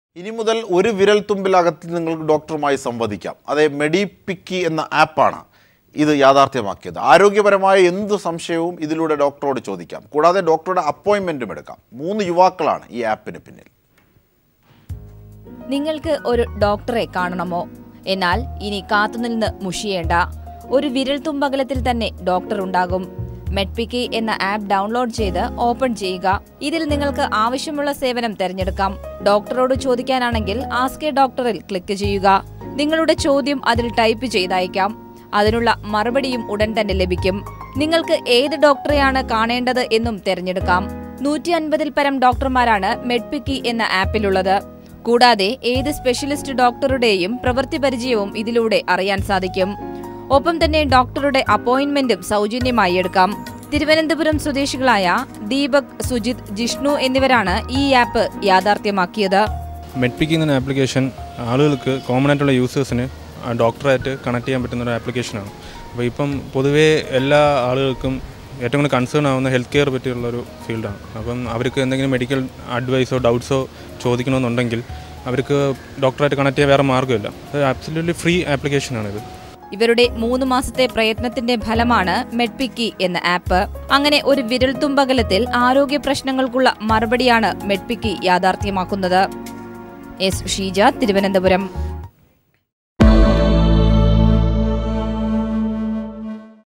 ഇനി മുതൽ ഒരു വിരൽ തുമ്പിലകത്ത് നിങ്ങൾക്ക് ഡോക്ടറുമായി സംവദിക്കാം അതെ മെഡിപിക്കി എന്ന ആപ്പാണ് ഇത് യാഥാർത്ഥ്യമാക്കിയത് ആരോഗ്യപരമായ എന്ത് സംശയവും ഇതിലൂടെ ഡോക്ടറോട് ചോദിക്കാം കൂടാതെ ഡോക്ടറുടെ അപ്പോയിൻമെൻറ്റും എടുക്കാം മൂന്ന് യുവാക്കളാണ് ഈ ആപ്പിന് പിന്നിൽ നിങ്ങൾക്ക് ഒരു ഡോക്ടറെ കാണണമോ എന്നാൽ ഇനി കാത്തുനിന്ന് മുഷിയേണ്ട ഒരു വിരൽ തുമ്പകലത്തിൽ തന്നെ ഡോക്ടർ ഉണ്ടാകും മെഡ്പിക്കി എന്ന ആപ്പ് ഡൗൺലോഡ് ചെയ്ത് ഓപ്പൺ ചെയ്യുക ഇതിൽ നിങ്ങൾക്ക് ആവശ്യമുള്ള സേവനം തിരഞ്ഞെടുക്കാം ഡോക്ടറോട് ചോദിക്കാനാണെങ്കിൽ ആസ്ക് എ ഡോക്ടറിൽ ക്ലിക്ക് ചെയ്യുക നിങ്ങളുടെ ചോദ്യം അതിൽ ടൈപ്പ് ചെയ്തയക്കാം അതിനുള്ള മറുപടിയും ഉടൻ തന്നെ ലഭിക്കും നിങ്ങൾക്ക് ഏത് ഡോക്ടറെയാണ് കാണേണ്ടത് എന്നും തിരഞ്ഞെടുക്കാം നൂറ്റി അൻപതിൽ പരം ഡോക്ടർമാരാണ് മെഡ്പിക്കി എന്ന ആപ്പിലുള്ളത് കൂടാതെ ഏത് സ്പെഷ്യലിസ്റ്റ് ഡോക്ടറുടെയും പ്രവൃത്തി പരിചയവും ഇതിലൂടെ അറിയാൻ സാധിക്കും ഒപ്പം തന്നെ ഡോക്ടറുടെ അപ്പോയിന്റ്മെന്റും സൗജന്യമായി എടുക്കാം തിരുവനന്തപുരം സ്വദേശികളായ ദീപക് സുജിത് ജിഷ്ണു എന്നിവരാണ് ഈ ആപ്പ് യാഥാർത്ഥ്യമാക്കിയത് മെഡ്പിക്ക് എന്ന ആപ്ലിക്കേഷൻ ആളുകൾക്ക് കോമൺ ആയിട്ടുള്ള യൂസേഴ്സിന് ഡോക്ടറായിട്ട് കണക്ട് ചെയ്യാൻ പറ്റുന്ന ഒരു ആപ്ലിക്കേഷനാണ് അപ്പോൾ ഇപ്പം പൊതുവേ എല്ലാ ആളുകൾക്കും ഏറ്റവും കൂടുതൽ കൺസേൺ ആവുന്ന ഹെൽത്ത് കെയർ പറ്റിയുള്ള ഒരു ഫീൽഡാണ് അപ്പം അവർക്ക് എന്തെങ്കിലും മെഡിക്കൽ അഡ്വൈസോ ഡൗട്ട്സോ ചോദിക്കണമെന്നുണ്ടെങ്കിൽ അവർക്ക് ഡോക്ടറായിട്ട് കണക്ട് ചെയ്യാൻ വേറെ മാർഗ്ഗമില്ല അത് ആബ്സല്യൂട്ട്ലി ഫ്രീ ആപ്ലിക്കേഷനാണിത് ഇവരുടെ മൂന്ന് മാസത്തെ പ്രയത്നത്തിന്റെ ഫലമാണ് മെഡ്പിക്കി എന്ന ആപ്പ് അങ്ങനെ ഒരു വിരൽത്തുമ്പകലത്തിൽ ആരോഗ്യ പ്രശ്നങ്ങൾക്കുള്ള മറുപടിയാണ് മെഡ്പിക്കി യാഥാർത്ഥ്യമാക്കുന്നത് എസ് ഷീജ തിരുവനന്തപുരം